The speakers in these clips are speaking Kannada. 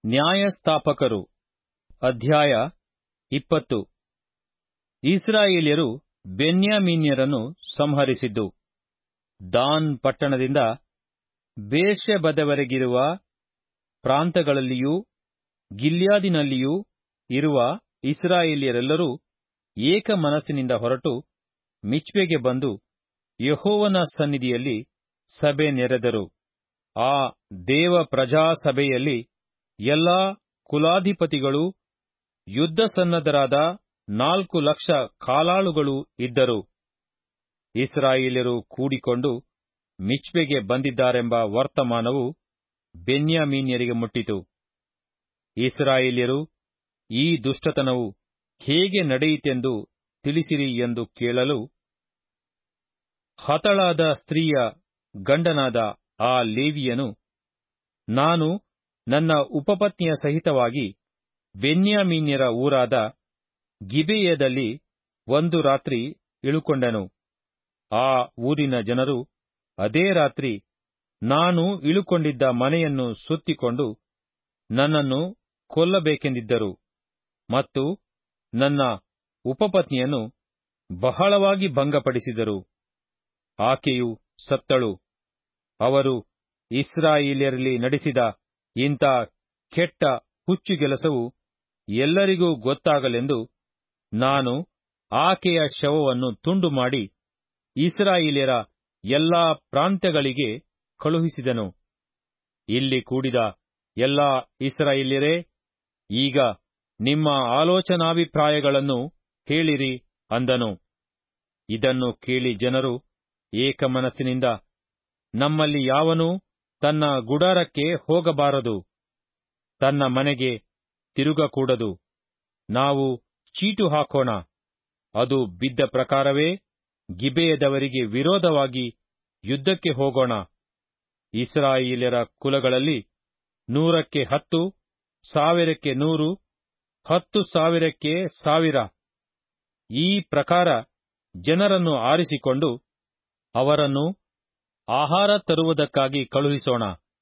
ನ್ಯಾಯಸ್ಥಾಪಕರು ಅಧ್ಯಾಯ ಇಪ್ಪತ್ತು ಇಸ್ರಾಯೇಲ್ಯರು ಬೆನ್ಯಾಮೀನ್ಯರನ್ನು ಸಂಹರಿಸಿದ್ದು ದಾನ್ ಪಟ್ಟಣದಿಂದ ಬೇರ್ಷೆಬದವರೆಗಿರುವ ಪ್ರಾಂತಗಳಲ್ಲಿಯೂ ಗಿಲ್ಯಾದಿನಲ್ಲಿಯೂ ಇರುವ ಇಸ್ರಾಯೇಲ್ಯರೆಲ್ಲರೂ ಏಕ ಮನಸ್ಸಿನಿಂದ ಹೊರಟು ಮಿಚ್ಪೆಗೆ ಬಂದು ಯೆಹೋವನ ಸನ್ನಿಧಿಯಲ್ಲಿ ಸಭೆ ನೆರೆದರು ಆ ದೇವ ಪ್ರಜಾಸಭೆಯಲ್ಲಿ ಎಲ್ಲಾ ಕುಲಾಧಿಪತಿಗಳೂ ಯುದ್ಧಸನ್ನದ್ಧರಾದ ನಾಲ್ಕು ಲಕ್ಷ ಕಾಲಾಳುಗಳೂ ಇದ್ದರು ಇಸ್ರಾಯೇಲ್ಯರು ಕೂಡಿಕೊಂಡು ಮಿಚ್ಪೆಗೆ ಬಂದಿದ್ದಾರೆಂಬ ವರ್ತಮಾನವು ಬೆನ್ಯಾಮೀನ್ಯರಿಗೆ ಮುಟ್ಟಿತು ಇಸ್ರಾಯೇಲ್ಯರು ಈ ದುಷ್ಟತನವು ಹೇಗೆ ನಡೆಯಿತೆಂದು ತಿಳಿಸಿರಿ ಎಂದು ಕೇಳಲು ಹತಳಾದ ಸ್ತ್ರೀಯ ಗಂಡನಾದ ಆ ಲೇವಿಯನು ನಾನು ನನ್ನ ಉಪಪತ್ನಿಯ ಸಹಿತವಾಗಿ ಬೆನ್ಯಾಮೀನ್ಯರ ಊರಾದ ಗಿಬೆಯದಲ್ಲಿ ಒಂದು ರಾತ್ರಿ ಇಳುಕೊಂಡೆನು ಆ ಊರಿನ ಜನರು ಅದೇ ರಾತ್ರಿ ನಾನು ಇಳುಕೊಂಡಿದ್ದ ಮನೆಯನ್ನು ಸುತ್ತಿಕೊಂಡು ನನ್ನನ್ನು ಕೊಲ್ಲಬೇಕೆಂದಿದ್ದರು ಮತ್ತು ನನ್ನ ಉಪಪತ್ನಿಯನ್ನು ಬಹಳವಾಗಿ ಭಂಗಪಡಿಸಿದರು ಆಕೆಯು ಸತ್ತಳು ಅವರು ಇಸ್ರಾಯೇಲ್ಯರಲ್ಲಿ ನಡೆಸಿದ ಇಂಥ ಕೆಟ್ಟ ಹುಚ್ಚುಗೆಲಸವು ಎಲ್ಲರಿಗೂ ಗೊತ್ತಾಗಲೆಂದು ನಾನು ಆಕೆಯ ಶವವನ್ನು ತುಂಡು ಮಾಡಿ ಇಸ್ರಾಯೇಲ್ಯರ ಎಲ್ಲಾ ಪ್ರಾಂತ್ಯಗಳಿಗೆ ಕಳುಹಿಸಿದನು ಇಲ್ಲಿ ಕೂಡಿದ ಎಲ್ಲಾ ಇಸ್ರಾಯೇಲ್ಯರೇ ಈಗ ನಿಮ್ಮ ಆಲೋಚನಾಭಿಪ್ರಾಯಗಳನ್ನು ಹೇಳಿರಿ ಅಂದನು ಇದನ್ನು ಕೇಳಿ ಜನರು ಏಕಮನಸ್ಸಿನಿಂದ ನಮ್ಮಲ್ಲಿ ಯಾವನೂ ತನ್ನ ಗುಡಾರಕ್ಕೆ ಹೋಗಬಾರದು ತನ್ನ ಮನೆಗೆ ತಿರುಗಕೂಡದು ನಾವು ಚೀಟು ಹಾಕೋಣ ಅದು ಬಿದ್ದ ಪ್ರಕಾರವೇ ಗಿಬೆಯದವರಿಗೆ ವಿರೋಧವಾಗಿ ಯುದ್ಧಕ್ಕೆ ಹೋಗೋಣ ಇಸ್ರಾಯೇಲ್ಯರ ಕುಲಗಳಲ್ಲಿ ನೂರಕ್ಕೆ ಹತ್ತು ಸಾವಿರಕ್ಕೆ ನೂರು ಹತ್ತು ಸಾವಿರಕ್ಕೆ ಸಾವಿರ ಈ ಪ್ರಕಾರ ಜನರನ್ನು ಆರಿಸಿಕೊಂಡು ಅವರನ್ನು ಆಹಾರ ತರುವುದಕ್ಕಾಗಿ ಕಳುಹಿಸೋಣ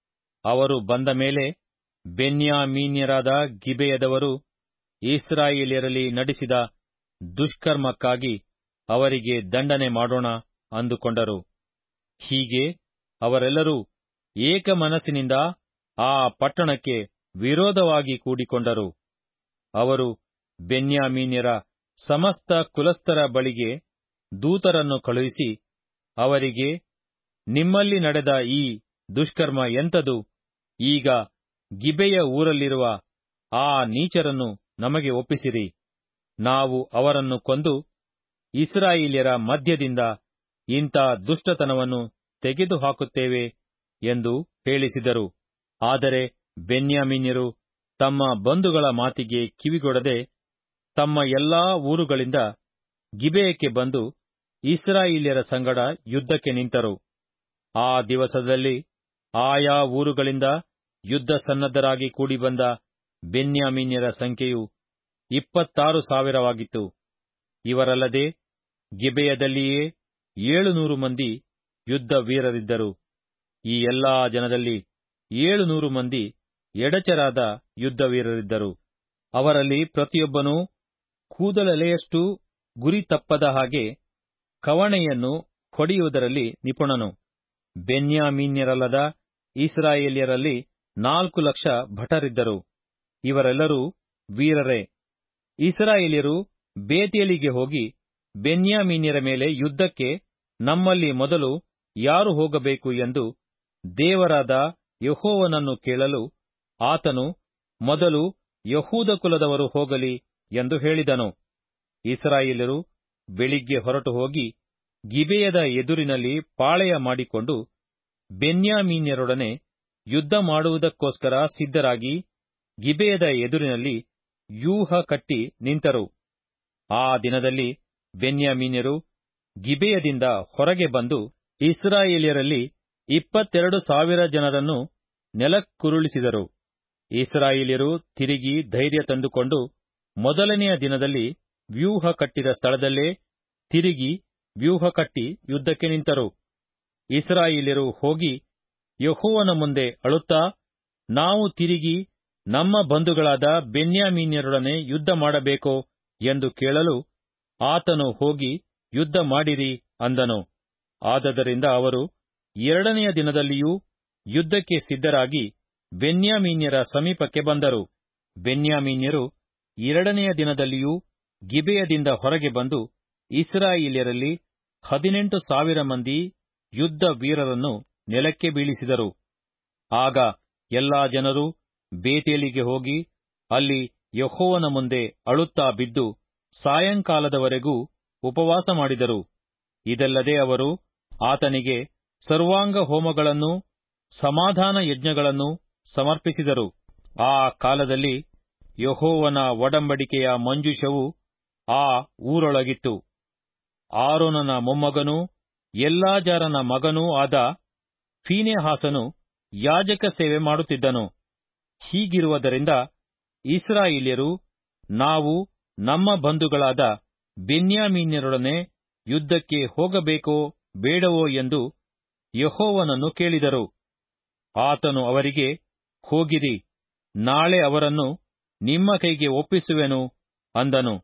ಅವರು ಬಂದ ಮೇಲೆ ಬೆನ್ಯಾಮೀನ್ಯರಾದ ಗಿಬೆಯದವರು ಇಸ್ರಾಯೇಲ್ಯರಲ್ಲಿ ನಡೆಸಿದ ದುಷ್ಕರ್ಮಕ್ಕಾಗಿ ಅವರಿಗೆ ದಂಡನೆ ಮಾಡೋಣ ಅಂದುಕೊಂಡರು ಹೀಗೆ ಅವರೆಲ್ಲರೂ ಏಕಮನಸ್ಸಿನಿಂದ ಆ ಪಟ್ಟಣಕ್ಕೆ ವಿರೋಧವಾಗಿ ಕೂಡಿಕೊಂಡರು ಅವರು ಬೆನ್ಯಾಮೀನ್ಯರ ಸಮಸ್ತ ಕುಲಸ್ಥರ ಬಳಿಗೆ ದೂತರನ್ನು ಕಳುಹಿಸಿ ಅವರಿಗೆ ನಿಮ್ಮಲ್ಲಿ ನಡೆದ ಈ ದುಷ್ಕರ್ಮ ಎಂಥದು ಈಗ ಗಿಬೆಯ ಊರಲ್ಲಿರುವ ಆ ನೀಚರನ್ನು ನಮಗೆ ಒಪ್ಪಿಸಿರಿ ನಾವು ಅವರನ್ನು ಕೊಂದು ಇಸ್ರಾಯೇಲ್ಯರ ಮಧ್ಯದಿಂದ ಇಂಥ ದುಷ್ಟತನವನ್ನು ತೆಗೆದುಹಾಕುತ್ತೇವೆ ಎಂದು ಹೇಳಿಸಿದರು ಆದರೆ ಬೆನ್ಯಾಮೀನ್ಯರು ತಮ್ಮ ಬಂಧುಗಳ ಮಾತಿಗೆ ಕಿವಿಗೊಡದೆ ತಮ್ಮ ಎಲ್ಲಾ ಊರುಗಳಿಂದ ಗಿಬೆಯಕ್ಕೆ ಬಂದು ಇಸ್ರಾಯೇಲ್ಯರ ಸಂಗಡ ಯುದ್ಧಕ್ಕೆ ನಿಂತರು ಆ ದಿವಸದಲ್ಲಿ ಆಯಾ ಊರುಗಳಿಂದ ಯುದ್ಧ ಸನ್ನದ್ಧರಾಗಿ ಕೂಡಿಬಂದ ಬೆನ್ಯಾಮೀನ್ಯರ ಸಂಖ್ಯೆಯು ಇಪ್ಪತ್ತಾರು ಸಾವಿರವಾಗಿತ್ತು ಇವರಲ್ಲದೆ ಗಿಬೆಯದಲ್ಲಿಯೇ ಏಳುನೂರು ಮಂದಿ ಯುದ್ಧ ವೀರರಿದ್ದರು ಈ ಎಲ್ಲಾ ಜನದಲ್ಲಿ ಏಳುನೂರು ಮಂದಿ ಎಡಚರಾದ ಯುದ್ಧ ವೀರರಿದ್ದರು ಅವರಲ್ಲಿ ಪ್ರತಿಯೊಬ್ಬನೂ ಕೂದಲೆಲೆಯಷ್ಟು ಗುರಿ ತಪ್ಪದ ಹಾಗೆ ಕವಣೆಯನ್ನು ಹೊಡೆಯುವುದರಲ್ಲಿ ನಿಪುಣನು ಬೆನ್ಯಾಮೀನ್ಯರಲ್ಲದ ಇಸ್ರಾಯೇಲ್ಯರಲ್ಲಿ ನಾಲ್ಕು ಲಕ್ಷ ಭಟರಿದ್ದರು ಇವರೆಲ್ಲರೂ ವೀರರೇ ಇಸ್ರಾಯೇಲ್ಯರು ಬೇತೇಲಿಗೆ ಹೋಗಿ ಬೆನ್ಯಾಮೀನ್ಯರ ಮೇಲೆ ಯುದ್ಧಕ್ಕೆ ನಮ್ಮಲ್ಲಿ ಮೊದಲು ಯಾರು ಹೋಗಬೇಕು ಎಂದು ದೇವರಾದ ಯಹೋವನನ್ನು ಕೇಳಲು ಆತನು ಮೊದಲು ಯಹೂದ ಕುಲದವರು ಹೋಗಲಿ ಎಂದು ಹೇಳಿದನು ಇಸ್ರಾಯೇಲರು ಬೆಳಿಗ್ಗೆ ಹೊರಟು ಹೋಗಿ ಗಿಬೆಯದ ಎದುರಿನಲ್ಲಿ ಪಾಳೆಯ ಮಾಡಿಕೊಂಡು ಬೆನ್ಯಾಮೀನ್ಯರೊಡನೆ ಯುದ್ಧ ಮಾಡುವುದಕ್ಕೋಸ್ಕರ ಸಿದ್ಧರಾಗಿ ಗಿಬೆಯದ ಎದುರಿನಲ್ಲಿ ವ್ಯೂಹ ಕಟ್ಟಿ ನಿಂತರು ಆ ದಿನದಲ್ಲಿ ಬೆನ್ಯಾಮೀನ್ಯರು ಗಿಬೆಯದಿಂದ ಹೊರಗೆ ಬಂದು ಇಸ್ರಾಯೇಲ್ಯರಲ್ಲಿ ಇಪ್ಪತ್ತೆರಡು ಸಾವಿರ ಜನರನ್ನು ನೆಲಕ್ಕುರುಳಿಸಿದರು ಇಸ್ರಾಯೇಲ್ಯರು ತಿರುಗಿ ಧೈರ್ಯ ತಂದುಕೊಂಡು ಮೊದಲನೆಯ ದಿನದಲ್ಲಿ ವ್ಯೂಹ ಕಟ್ಟಿದ ಸ್ಥಳದಲ್ಲೇ ತಿರುಗಿ ವ್ಯೂಹ ಕಟ್ಟಿ ಯುದ್ಧಕ್ಕೆ ನಿಂತರು ಇಸ್ರಾಯೇಲ್ಯರು ಹೋಗಿ ಯೆಹೋವನ ಮುಂದೆ ಅಳುತ್ತಾ ನಾವು ತಿರುಗಿ ನಮ್ಮ ಬಂಧುಗಳಾದ ಬೆನ್ಯಾಮೀನ್ಯರೊಡನೆ ಯುದ್ಧ ಮಾಡಬೇಕೋ ಎಂದು ಕೇಳಲು ಆತನು ಹೋಗಿ ಯುದ್ಧ ಮಾಡಿರಿ ಅಂದನು ಆದದರಿಂದ ಅವರು ಎರಡನೆಯ ದಿನದಲ್ಲಿಯೂ ಯುದ್ಧಕ್ಕೆ ಸಿದ್ಧರಾಗಿ ಬೆನ್ಯಾಮೀನ್ಯರ ಸಮೀಪಕ್ಕೆ ಬಂದರು ಬೆನ್ಯಾಮೀನ್ಯರು ಎರಡನೆಯ ದಿನದಲ್ಲಿಯೂ ಗಿಬೆಯದಿಂದ ಹೊರಗೆ ಬಂದು ಇಸ್ರಾಯೇಲ್ಯರಲ್ಲಿ ಹದಿನೆಂಟು ಸಾವಿರ ಮಂದಿ ಯುದ್ಧ ವೀರರನ್ನು ನೆಲಕ್ಕೆ ಬೀಳಿಸಿದರು ಆಗ ಎಲ್ಲಾ ಜನರು ಬೇತೇಲಿಗೆ ಹೋಗಿ ಅಲ್ಲಿ ಯಹೋವನ ಮುಂದೆ ಅಳುತ್ತಾ ಬಿದ್ದು ಸಾಯಂಕಾಲದವರೆಗೂ ಉಪವಾಸ ಮಾಡಿದರು ಇದಲ್ಲದೆ ಅವರು ಆತನಿಗೆ ಸರ್ವಾಂಗ ಹೋಮಗಳನ್ನೂ ಸಮಾಧಾನ ಯಜ್ಞಗಳನ್ನೂ ಸಮರ್ಪಿಸಿದರು ಆ ಕಾಲದಲ್ಲಿ ಯಹೋವನ ಒಡಂಬಡಿಕೆಯ ಮಂಜೂಷವು ಆ ಊರೊಳಗಿತ್ತು ಆರೋನನ ಮೊಮ್ಮಗನೂ ಎಲ್ಲಾಜಾರನ ಮಗನೂ ಆದ ಫೀನೆಹಾಸನು ಯಾಜಕ ಸೇವೆ ಮಾಡುತ್ತಿದ್ದನು ಹೀಗಿರುವುದರಿಂದ ಇಸ್ರಾಯೇಲ್ಯರು ನಾವು ನಮ್ಮ ಬಂಧುಗಳಾದ ಬೆನ್ಯಾಮೀನ್ಯರೊಡನೆ ಯುದ್ಧಕ್ಕೆ ಹೋಗಬೇಕೋ ಬೇಡವೋ ಎಂದು ಯಹೋವನನ್ನು ಕೇಳಿದರು ಆತನು ಅವರಿಗೆ ಹೋಗಿರಿ ನಾಳೆ ಅವರನ್ನು ನಿಮ್ಮ ಕೈಗೆ ಒಪ್ಪಿಸುವೆನು ಅಂದನು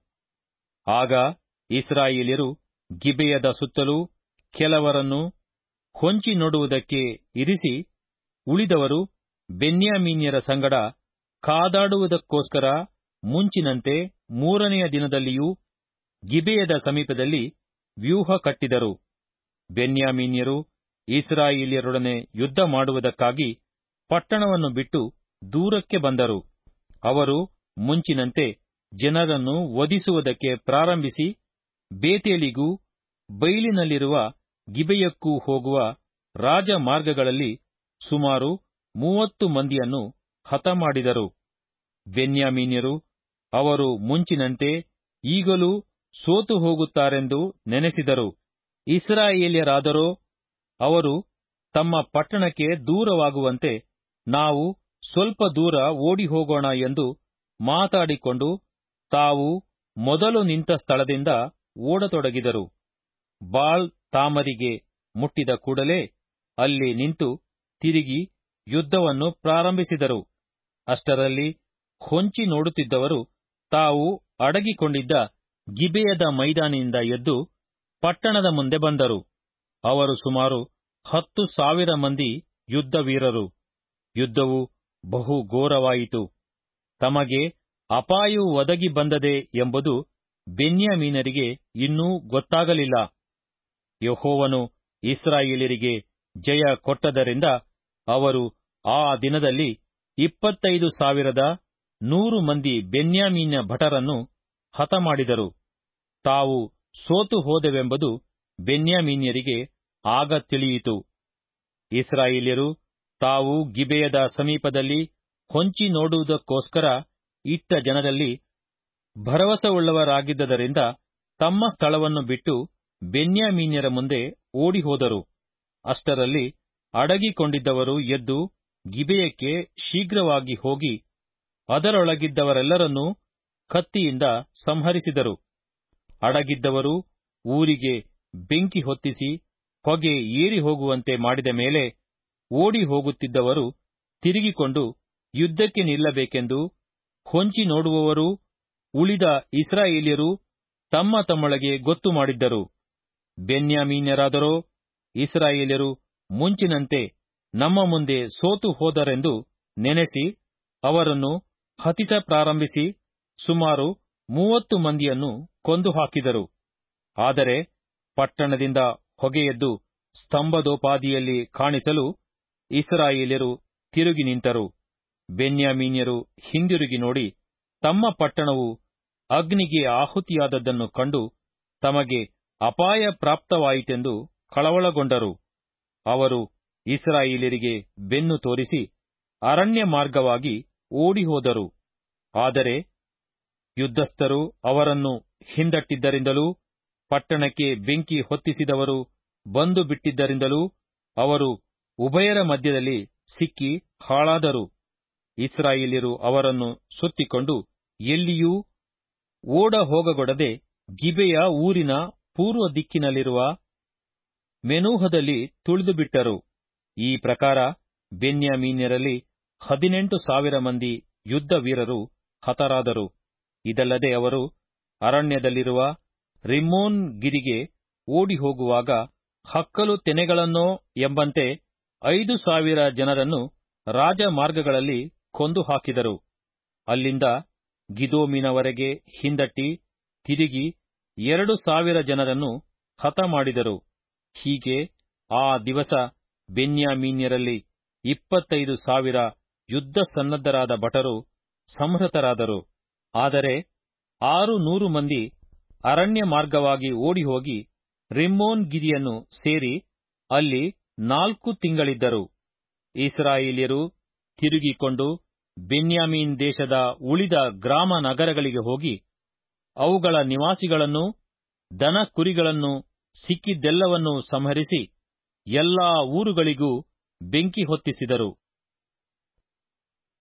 ಆಗ ಇಸ್ರಾಯೇಲ್ಯರು ಗಿಬೆಯದ ಸುತ್ತಲೂ ಕೆಲವರನ್ನು ಹೊಂಚಿ ನೋಡುವುದಕ್ಕೆ ಇರಿಸಿ ಉಳಿದವರು ಬೆನ್ಯಾಮೀನ್ಯರ ಸಂಗಡ ಕಾದಾಡುವುದಕ್ಕೋಸ್ಕರ ಮುಂಚಿನಂತೆ ಮೂರನೆಯ ದಿನದಲ್ಲಿಯೂ ಗಿಬೆಯದ ಸಮೀಪದಲ್ಲಿ ವ್ಯೂಹ ಕಟ್ಟಿದರು ಬೆನ್ಯಾಮೀನ್ಯರು ಇಸ್ರಾಯೇಲ್ಯರೊಡನೆ ಯುದ್ಧ ಮಾಡುವುದಕ್ಕಾಗಿ ಪಟ್ಟಣವನ್ನು ಬಿಟ್ಟು ದೂರಕ್ಕೆ ಬಂದರು ಅವರು ಮುಂಚಿನಂತೆ ಜನರನ್ನು ವಧಿಸುವುದಕ್ಕೆ ಪ್ರಾರಂಭಿಸಿ ಬೇತೇಲಿಗೂ ಬೈಲಿನಲ್ಲಿರುವ ಗಿಬೆಯಕ್ಕೂ ಹೋಗುವ ರಾಜಮಾರ್ಗಗಳಲ್ಲಿ ಸುಮಾರು ಮೂವತ್ತು ಮಂದಿಯನ್ನು ಹತಮಾಡಿದರು ಬೆನ್ಯಾಮೀನ್ಯರು ಅವರು ಮುಂಚಿನಂತೆ ಈಗಲೂ ಸೋತು ಹೋಗುತ್ತಾರೆಂದು ನೆನೆಸಿದರು ಇಸ್ರಾಯೇಲ್ಯರಾದರೋ ಅವರು ತಮ್ಮ ಪಟ್ಟಣಕ್ಕೆ ದೂರವಾಗುವಂತೆ ನಾವು ಸ್ವಲ್ಪ ದೂರ ಓಡಿ ಹೋಗೋಣ ಎಂದು ಮಾತಾಡಿಕೊಂಡು ತಾವು ಮೊದಲು ನಿಂತ ಸ್ಥಳದಿಂದ ಓಡತೊಡಗಿದರು ಬಾಳ್ ತಾಮರಿಗೆ ಮುಟ್ಟಿದ ಕೂಡಲೇ ಅಲ್ಲಿ ನಿಂತು ತಿರುಗಿ ಯುದ್ಧವನ್ನು ಪ್ರಾರಂಭಿಸಿದರು ಅಷ್ಟರಲ್ಲಿ ಹೊಂಚಿ ನೋಡುತ್ತಿದ್ದವರು ತಾವು ಅಡಗಿಕೊಂಡಿದ್ದ ಗಿಬೆಯದ ಮೈದಾನಿನಿಂದ ಎದ್ದು ಪಟ್ಟಣದ ಮುಂದೆ ಬಂದರು ಅವರು ಸುಮಾರು ಹತ್ತು ಸಾವಿರ ಮಂದಿ ಯುದ್ಧ ವೀರರು ಯುದ್ಧವು ಬಹು ಘೋರವಾಯಿತು ತಮಗೆ ಅಪಾಯವು ಒದಗಿ ಬಂದದೆ ಎಂಬುದು ಬೆನ್ಯಾಮೀನರಿಗೆ ಇನ್ನೂ ಗೊತ್ತಾಗಲಿಲ್ಲ ಯಹೋವನು ಇಸ್ರಾಯೇಲರಿಗೆ ಜಯ ಕೊಟ್ಟದರಿಂದ ಅವರು ಆ ದಿನದಲ್ಲಿ ಇಪ್ಪತ್ತೈದು ಸಾವಿರದ ನೂರು ಮಂದಿ ಬೆನ್ಯಾಮೀನ ಭಟರನ್ನು ಹತಮಾಡಿದರು ತಾವು ಸೋತು ಹೋದೆವೆಂಬುದು ಬೆನ್ಯಾಮೀನ್ಯರಿಗೆ ಆಗ ತಿಳಿಯಿತು ಇಸ್ರಾಯೇಲ್ಯರು ತಾವು ಗಿಬೆಯದ ಸಮೀಪದಲ್ಲಿ ಹೊಂಚಿ ನೋಡುವುದಕ್ಕೋಸ್ಕರ ಇಟ್ಟ ಜನರಲ್ಲಿ ಭರವಸೆಯುಳ್ಳವರಾಗಿದ್ದರಿಂದ ತಮ್ಮ ಸ್ಥಳವನ್ನು ಬಿಟ್ಟು ಬೆನ್ಯಾಮೀನ್ಯರ ಮುಂದೆ ಓಡಿಹೋದರು ಅಷ್ಟರಲ್ಲಿ ಅಡಗಿಕೊಂಡಿದ್ದವರು ಎದ್ದು ಗಿಬೆಯಕ್ಕೆ ಶೀಘ್ರವಾಗಿ ಹೋಗಿ ಅದರೊಳಗಿದ್ದವರೆಲ್ಲರನ್ನೂ ಕತ್ತಿಯಿಂದ ಸಂಹರಿಸಿದರು ಅಡಗಿದ್ದವರು ಊರಿಗೆ ಬೆಂಕಿ ಹೊತ್ತಿಸಿ ಹೊಗೆ ಏರಿ ಹೋಗುವಂತೆ ಮಾಡಿದ ಮೇಲೆ ಓಡಿ ಹೋಗುತ್ತಿದ್ದವರು ತಿರುಗಿಕೊಂಡು ಯುದ್ಧಕ್ಕೆ ನಿಲ್ಲಬೇಕೆಂದು ಹೊಂಚಿ ನೋಡುವವರೂ ಉಳಿದ ಇಸ್ರಾಯೇಲ್ಯರು ತಮ್ಮ ತಮ್ಮೊಳಗೆ ಗೊತ್ತು ಮಾಡಿದ್ದರು ಬೆನ್ಯಾಮೀನ್ಯರಾದರೋ ಇಸ್ರಾಯೇಲ್ಯರು ಮುಂಚಿನಂತೆ ನಮ್ಮ ಮುಂದೆ ಸೋತು ಹೋದರೆಂದು ನೆನೆಸಿ ಅವರನ್ನು ಹತಿಸ ಪ್ರಾರಂಭಿಸಿ ಸುಮಾರು ಮೂವತ್ತು ಮಂದಿಯನ್ನು ಕೊಂದು ಹಾಕಿದರು ಆದರೆ ಪಟ್ಟಣದಿಂದ ಹೊಗೆಯೆದ್ದು ಸ್ತಂಭದೋಪಾದಿಯಲ್ಲಿ ಕಾಣಿಸಲು ಇಸ್ರಾಯೇಲ್ಯರು ತಿರುಗಿ ನಿಂತರು ಬೆನ್ಯಾಮೀನ್ಯರು ಹಿಂದಿರುಗಿ ನೋಡಿ ತಮ್ಮ ಪಟ್ಟಣವು ಅಗ್ನಿಗೆ ಆಹುತಿಯಾದದ್ದನ್ನು ಕಂಡು ತಮಗೆ ಅಪಾಯ ಪ್ರಾಪ್ತವಾಯಿತೆಂದು ಕಳವಳಗೊಂಡರು ಅವರು ಇಸ್ರಾಯೇಲ್ಯರಿಗೆ ಬೆನ್ನು ತೋರಿಸಿ ಅರಣ್ಯ ಮಾರ್ಗವಾಗಿ ಓಡಿಹೋದರು ಆದರೆ ಯುದ್ಧಸ್ಥರು ಅವರನ್ನು ಹಿಂದಟ್ಟಿದ್ದರಿಂದಲೂ ಪಟ್ಟಣಕ್ಕೆ ಬೆಂಕಿ ಹೊತ್ತಿಸಿದವರು ಬಂದು ಬಿಟ್ಟಿದ್ದರಿಂದಲೂ ಅವರು ಉಭಯರ ಮಧ್ಯದಲ್ಲಿ ಸಿಕ್ಕಿ ಹಾಳಾದರು ಇಸ್ರಾಯೇಲ್ಯರು ಅವರನ್ನು ಸುತ್ತಿಕೊಂಡು ಎಲ್ಲಿಯೂ ಓಡ ಹೋಗಗೊಡದೆ ಗಿಬೆಯ ಊರಿನ ಪೂರ್ವ ದಿಕ್ಕಿನಲ್ಲಿರುವ ಮೆನೂಹದಲ್ಲಿ ತುಳಿದುಬಿಟ್ಟರು ಈ ಪ್ರಕಾರ ಬೆನ್ಯಾಮೀನ್ಯರಲ್ಲಿ ಹದಿನೆಂಟು ಸಾವಿರ ಮಂದಿ ಯುದ್ಧ ವೀರರು ಹತರಾದರು ಇದಲ್ಲದೆ ಅವರು ಅರಣ್ಯದಲ್ಲಿರುವ ರಿಮ್ಮೋನ್ ಗಿರಿಗೆ ಓಡಿ ಹೋಗುವಾಗ ಹಕ್ಕಲು ತೆನೆಗಳನ್ನೋ ಎಂಬಂತೆ ಐದು ಸಾವಿರ ಜನರನ್ನು ರಾಜಮಾರ್ಗಗಳಲ್ಲಿ ಕೊಂದು ಹಾಕಿದರು ಅಲ್ಲಿಂದ ಗಿದೋಮಿನವರೆಗೆ ಹಿಂದಟ್ಟಿ ತಿರುಗಿ ಎರಡು ಸಾವಿರ ಜನರನ್ನು ಹತಮಾಡಿದರು ಹೀಗೆ ಆ ದಿವಸ ಬೆನ್ಯಾಮೀನ್ಯರಲ್ಲಿ ಇಪ್ಪತ್ತೈದು ಸಾವಿರ ಯುದ್ಧ ಸನ್ನದ್ಧರಾದ ಭಟರು ಸಂಹೃತರಾದರು ಆದರೆ ಆರು ನೂರು ಮಂದಿ ಅರಣ್ಯ ಮಾರ್ಗವಾಗಿ ಓಡಿಹೋಗಿ ರಿಮ್ಮೋನ್ ಗಿರಿಯನ್ನು ಸೇರಿ ಅಲ್ಲಿ ನಾಲ್ಕು ತಿಂಗಳಿದ್ದರು ಇಸ್ರಾಯೇಲ್ಯರು ತಿರುಗಿಕೊಂಡು ಬೆನ್ಯಾಮೀನ್ ದೇಶದ ಉಳಿದ ಗ್ರಾಮ ನಗರಗಳಿಗೆ ಹೋಗಿ ಅವುಗಳ ನಿವಾಸಿಗಳನ್ನೂ ದನ ಕುರಿಗಳನ್ನು ಸಿಕ್ಕಿದ್ದೆಲ್ಲವನ್ನೂ ಸಂಹರಿಸಿ ಎಲ್ಲಾ ಊರುಗಳಿಗೂ ಬೆಂಕಿ ಹೊತ್ತಿಸಿದರು